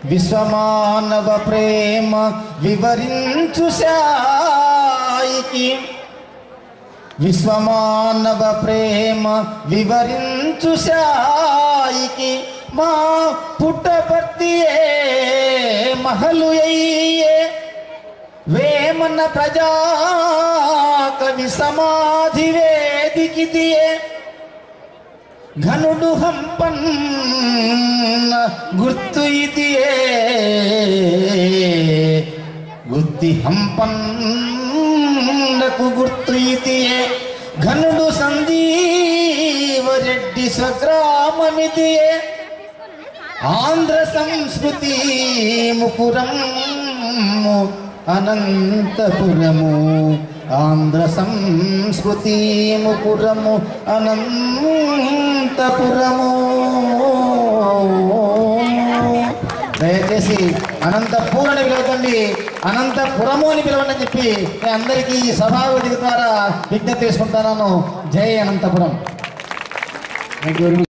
విశ్వమానవ ప్రేమ వివరించు సాయికి విశ్వమానవ ప్రేమ వివరించు సాయికి మా పుట్టపర్తియే మహలు అయ్యే వేమన ప్రజా కవి సమాధి వేదికిదియే ఘనుడు హంపన్న గుర్తు ఇదియే గుర్తి హంపన్నకు గుర్తు ఇదియే ఘనుడు సందీవ రెడ్డి స్వగ్రామమిదియే ఆంధ్ర సంస్కృతి ముకురము అనంతపురము ఆంధ్ర సంస్కృతి ముకురము అనంతపురము దయచేసి అనంతపురం అని పిలవకండి అనంతపురము అని పిలవండి అని చెప్పి నేను అందరికీ ఈ సభావేదిక ద్వారా విజ్ఞప్తి చేసుకుంటున్నాను జై Anantapuram thank you very much